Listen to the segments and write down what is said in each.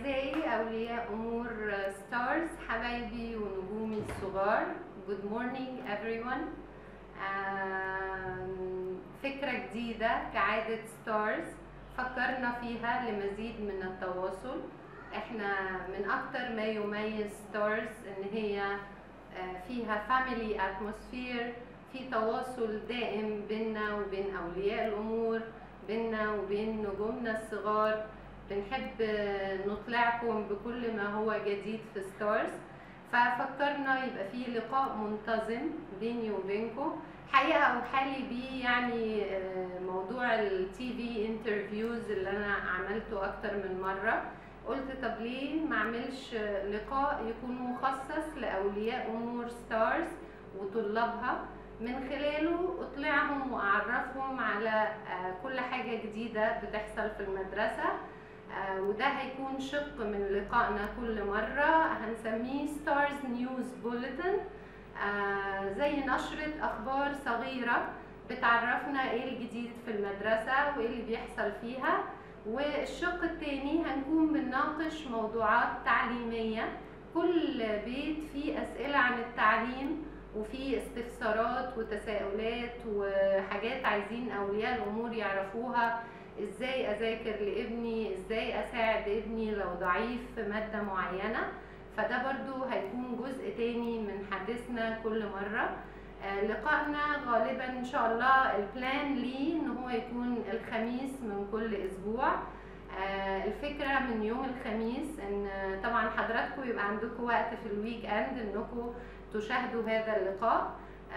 أعزائي أولياء أمور ستارز حبايبي ونجومي الصغار Good morning everyone آم، فكرة جديدة كعادة ستارز فكرنا فيها لمزيد من التواصل احنا من أكتر ما يميز ستارز إن هي آه، فيها فاميلي اتموسفير في تواصل دائم بيننا وبين أولياء الأمور بيننا وبين نجومنا الصغار بنحب نطلعكم بكل ما هو جديد في ستارز ففكرنا يبقى في لقاء منتظم بيني وبينكم حقيقة أوحالي بيه يعني آه، موضوع التي في انترفيوز اللي أنا عملته أكتر من مرة قلت طب ليه ما اعملش لقاء يكون مخصص لأولياء أمور ستارز وطلابها من خلاله أطلعهم وأعرفهم على آه، كل حاجة جديدة بتحصل في المدرسة آه، وده هيكون شق من لقائنا كل مرة هنسميه ستارز نيوز بوليتن زي نشرة أخبار صغيرة بتعرفنا إيه الجديد في المدرسة وإيه اللي بيحصل فيها والشق التاني هنكون بنناقش موضوعات تعليمية كل بيت فيه أسئلة عن التعليم وفي استفسارات وتساؤلات وحاجات عايزين أولياء الأمور يعرفوها ازاي اذاكر لابني ازاي اساعد ابني لو ضعيف في ماده معينه فده برضو هيكون جزء تاني من حديثنا كل مره آه، لقائنا غالبا ان شاء الله البلان ليه ان هو يكون الخميس من كل اسبوع آه، الفكره من يوم الخميس ان طبعا حضراتكم يبقى عندكم وقت في الويك اند انكم تشاهدوا هذا اللقاء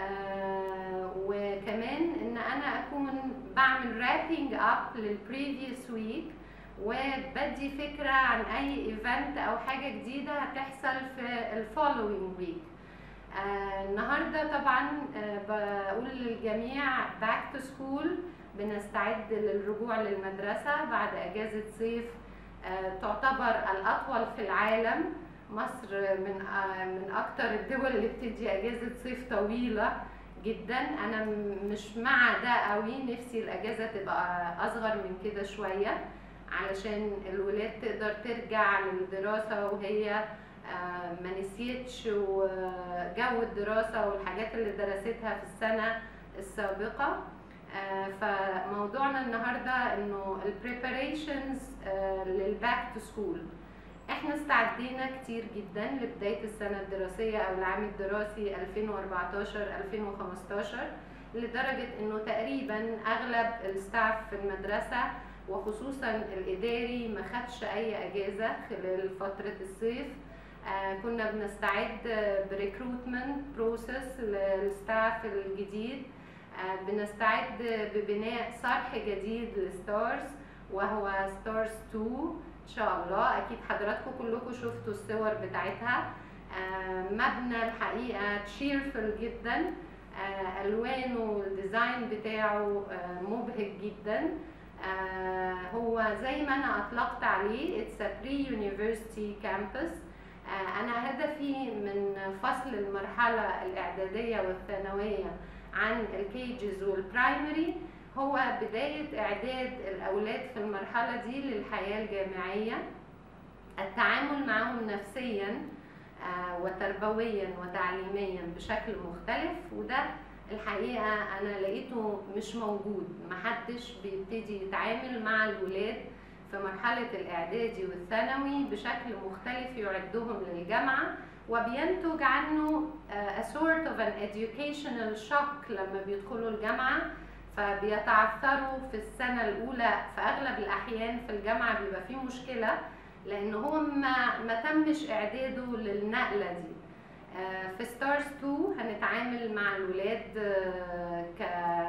آه، وكمان ان انا اكون بعمل رابينج اب للبريفيوس ويك وبدي فكره عن اي ايفنت او حاجه جديده هتحصل في الفولوينج ويك النهارده طبعا آه، بقول للجميع باك تو سكول بنستعد للرجوع للمدرسه بعد اجازه صيف آه، تعتبر الاطول في العالم مصر من آه، من اكتر الدول اللي بتدي اجازه صيف طويله جدا انا م- مش مع ده قوي نفسي الاجازه تبقى اصغر من كده شويه علشان الولاد تقدر ترجع للدراسه وهي آه، ما نسيتش وجو الدراسه والحاجات اللي درستها في السنه السابقه آه، فموضوعنا النهارده انه البريباريشنز للباك تو سكول احنا استعدينا كتير جدا لبداية السنة الدراسية او العام الدراسي 2014 2015 لدرجة انه تقريبا اغلب الستاف في المدرسة وخصوصا الاداري ما خدش اي اجازة خلال فترة الصيف آه كنا بنستعد بريكروتمنت بروسيس للستاف الجديد آه بنستعد ببناء صرح جديد لستارز وهو ستارز 2 ان شاء الله اكيد حضراتكم كلكم شفتوا الصور بتاعتها آه، مبنى الحقيقه تشيرفل جدا آه، الوانه والديزاين بتاعه آه، مبهج جدا آه، هو زي ما انا اطلقت عليه اتس بري يونيفرسيتي كامبس انا هدفي من فصل المرحله الاعداديه والثانويه عن الكيجز والبرايمري هو بداية إعداد الأولاد في المرحلة دي للحياة الجامعية التعامل معهم نفسيا آه، وتربويا وتعليميا بشكل مختلف وده الحقيقة أنا لقيته مش موجود محدش بيبتدي يتعامل مع الولاد في مرحلة الإعدادي والثانوي بشكل مختلف يعدهم للجامعة وبينتج عنه آه، a sort of an educational shock لما بيدخلوا الجامعة فبيتعثروا في السنة الأولى في أغلب الأحيان في الجامعة بيبقى فيه مشكلة لأن هو ما, ما تمش إعداده للنقلة دي آه، في ستارز 2 هنتعامل مع الولاد آه، ك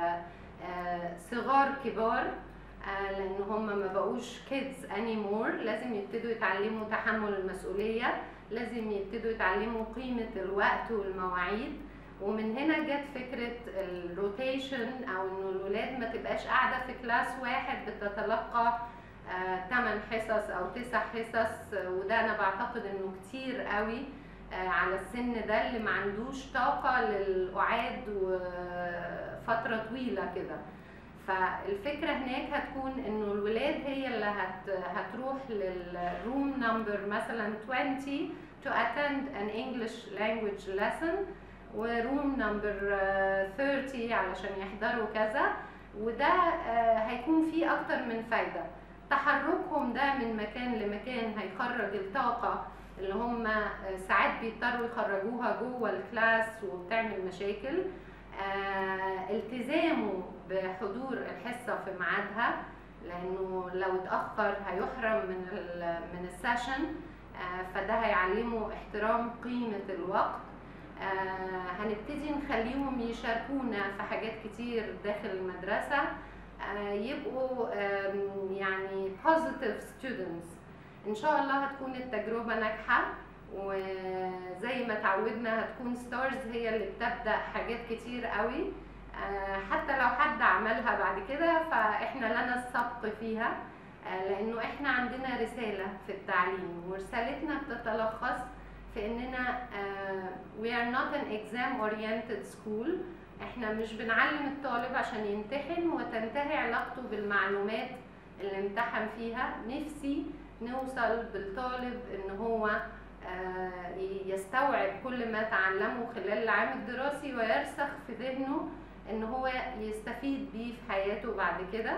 آه، صغار كبار آه، لأن هم ما بقوش kids anymore لازم يبتدوا يتعلموا تحمل المسؤولية لازم يبتدوا يتعلموا قيمة الوقت والمواعيد ومن هنا جت فكرة الروتيشن أو إنه الولاد ما تبقاش قاعدة في كلاس واحد بتتلقى 8 حصص أو 9 حصص آه، وده أنا بعتقد إنه كتير قوي آه، على السن ده اللي ما عندوش طاقة للقعاد وفترة طويلة كده فالفكرة هناك هتكون إنه الولاد هي اللي هت هتروح للروم نمبر مثلا 20 to attend an English language lesson وروم نمبر 30 علشان يحضروا كذا وده آه، هيكون فيه اكتر من فايده تحركهم ده من مكان لمكان هيخرج الطاقه اللي هم آه، ساعات بيضطروا يخرجوها جوه الكلاس وبتعمل مشاكل آه، التزامه بحضور الحصه في ميعادها لانه لو اتاخر هيحرم من ال من السيشن آه، فده هيعلمه احترام قيمه الوقت آه، هنبتدي نخليهم يشاركونا في حاجات كتير داخل المدرسه آه، يبقوا آم، يعني positive students ان شاء الله هتكون التجربه ناجحه وزي ما تعودنا هتكون ستارز هي اللي بتبدا حاجات كتير قوي آه، حتى لو حد عملها بعد كده فاحنا لنا السبق فيها آه، لانه احنا عندنا رساله في التعليم ورسالتنا بتتلخص في اننا آه، we are not an exam oriented school احنا مش بنعلم الطالب عشان يمتحن وتنتهي علاقته بالمعلومات اللي امتحن فيها نفسي نوصل بالطالب ان هو آه، يستوعب كل ما تعلمه خلال العام الدراسي ويرسخ في ذهنه ان هو يستفيد بيه في حياته بعد كده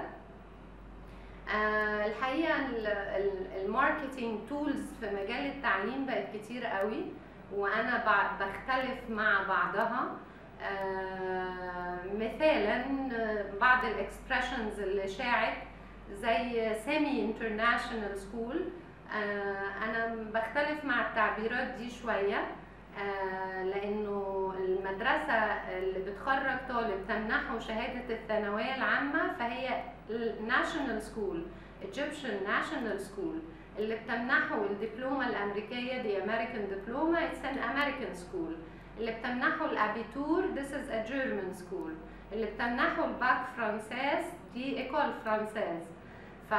آه، الحقيقه ال- ال- الماركتينج تولز في مجال التعليم بقت كتير قوي وانا ب- بختلف مع بعضها آه، مثالا آه، بعض الاكسبريشنز اللي شاعت زي سيمي انترناشونال سكول انا بختلف مع التعبيرات دي شويه آه، لانه المدرسه اللي بتخرج طالب تمنحه شهاده الثانويه العامه فهي ناشونال سكول Egyptian ناشونال سكول اللي بتمنحه الدبلومه الامريكيه دي امريكان دبلومه اتس ان امريكان سكول اللي بتمنحه الابيتور this is a German school اللي بتمنحه الباك فرانسيس دي ايكول فرانسيز ف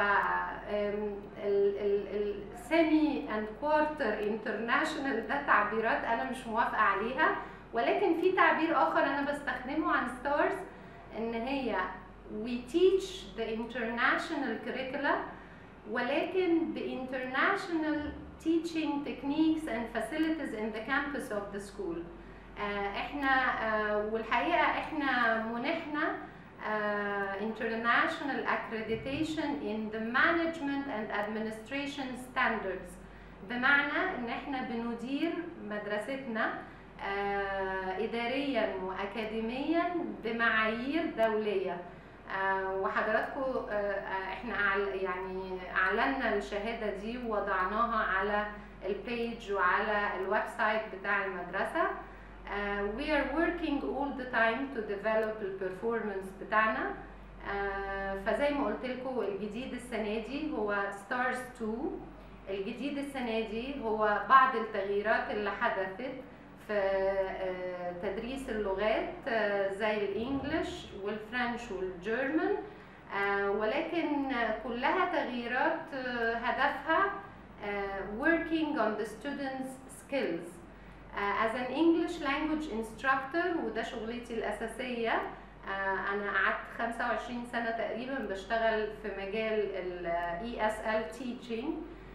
السيمي اند كوارتر انترناشونال ده تعبيرات انا مش موافقه عليها ولكن في تعبير اخر انا بستخدمه عن ستارز ان هي we teach the international curricula ولكن the international teaching techniques and facilities in the campus of the school آه، احنا آه، والحقيقه احنا منحنا آه، international accreditation in the management and administration standards بمعنى ان احنا بندير مدرستنا آه، اداريا واكاديميا بمعايير دوليه آه، وحضراتكم آه، آه، احنا أعل- يعني اعلنا الشهاده دي ووضعناها على البيج وعلى الويب سايت بتاع المدرسه Uh, we are working all the time to develop البرفورمانس بتاعنا uh, فزي ما قلت لكم الجديد السنه دي هو ستارز 2 الجديد السنه دي هو بعض التغييرات اللي حدثت في آه، تدريس اللغات آه، زي الانجليش والفرنش والجيرمان آه، ولكن آه، كلها تغييرات آه، هدفها آه، working on the students skills آه، as an English language instructor وده شغلتي الأساسية آه، أنا قعدت 25 سنة تقريبا بشتغل في مجال ال ESL teaching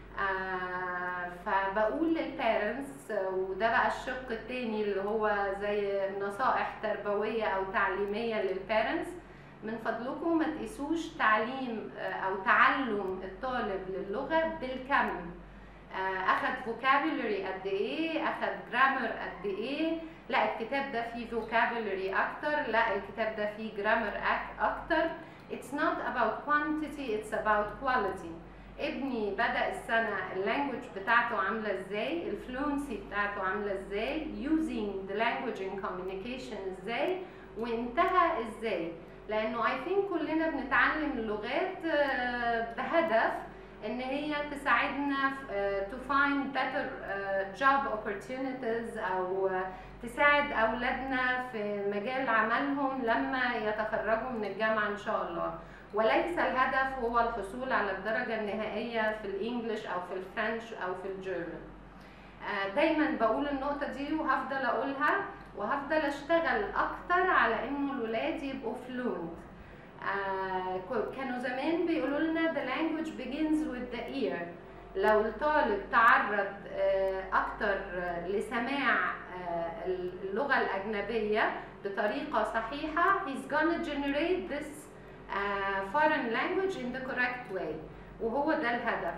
آه، فبقول للبيرنتس وده بقى الشق التاني اللي هو زي نصائح تربوية أو تعليمية للبيرنتس من فضلكم ما تقيسوش تعليم آه، أو تعلم الطالب للغة بالكم آه، اخد vocabulary قد ايه اخد grammar قد ايه لا الكتاب ده فيه vocabulary اكتر لا الكتاب ده فيه grammar أك- اكتر it's not about quantity it's about quality ابني بدأ السنة اللانجوج بتاعته عاملة ازاي الفلونسي بتاعته عاملة ازاي using the language in communication ازاي وانتهى ازاي لانه I think كلنا بنتعلم اللغات آه، بهدف ان هي تساعدنا في- آه، to find better آه، job opportunities او آه، تساعد اولادنا في مجال عملهم لما يتخرجوا من الجامعه ان شاء الله وليس الهدف هو الحصول على الدرجه النهائيه في الانجليش او في الفرنش او في الجيرمان آه، دايما بقول النقطه دي وهفضل اقولها وهفضل اشتغل اكتر على انه الولاد يبقوا فلوينت آه، كو- كانوا زمان بيقولوا لنا the language begins with the ear لو الطالب تعرض آه، اكتر آه، لسماع آه، اللغه الاجنبيه بطريقه صحيحه he's gonna generate this uh, foreign language in the correct way وهو ده الهدف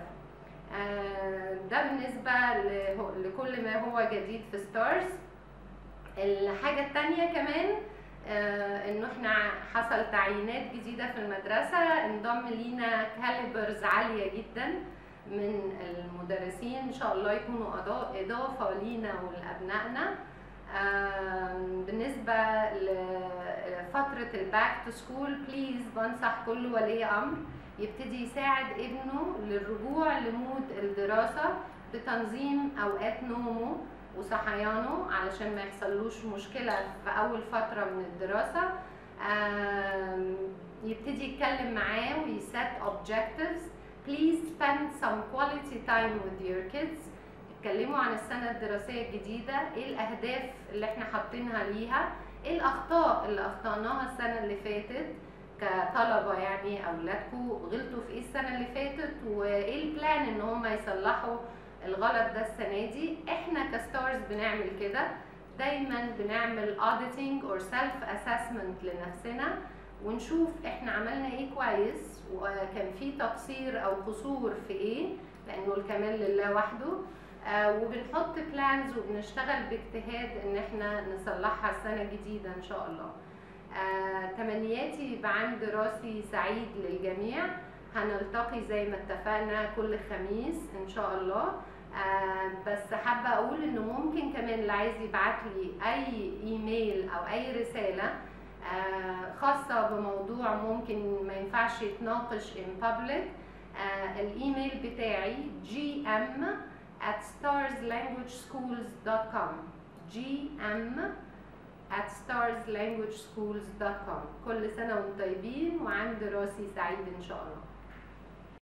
آه، ده بالنسبة له- لكل ما هو جديد في ستارز الحاجة التانية كمان آه، انه احنا حصل تعيينات جديدة في المدرسة انضم لينا كاليبرز عالية جدا من المدرسين ان شاء الله يكونوا أضا- اضافة لينا ولابنائنا آم، بالنسبة لفترة الباك تو سكول بليز بنصح كل ولي أمر يبتدي يساعد ابنه للرجوع لمود الدراسة بتنظيم أوقات نومه وصحيانه علشان ما يحصلوش مشكلة في أول فترة من الدراسة آم، يبتدي يتكلم معاه ويسات objectives please spend some quality time with your kids اتكلموا عن السنة الدراسية الجديدة ايه الأهداف اللي احنا حاطينها ليها ايه الأخطاء اللي أخطأناها السنة اللي فاتت كطلبة يعني أولادكم غلطوا في ايه السنة اللي فاتت وايه البلان ان هم يصلحوا الغلط ده السنة دي احنا كستارز بنعمل كده دايما بنعمل auditing or self assessment لنفسنا ونشوف احنا عملنا ايه كويس وكان في تقصير او قصور في ايه لانه الكمال لله وحده آه وبنحط بلانز وبنشتغل باجتهاد ان احنا نصلحها السنه الجديده ان شاء الله آه تمنياتي يبقى عام دراسي سعيد للجميع هنلتقي زي ما اتفقنا كل خميس ان شاء الله آه بس حابه اقول انه ممكن كمان اللي عايز يبعت لي اي ايميل او اي رساله آه خاصه بموضوع ممكن ما ينفعش يتناقش in public آه الايميل بتاعي gm at starslanguageschools.com gm at starslanguageschools.com كل سنة وانتم طيبين وعام دراسي سعيد إن شاء الله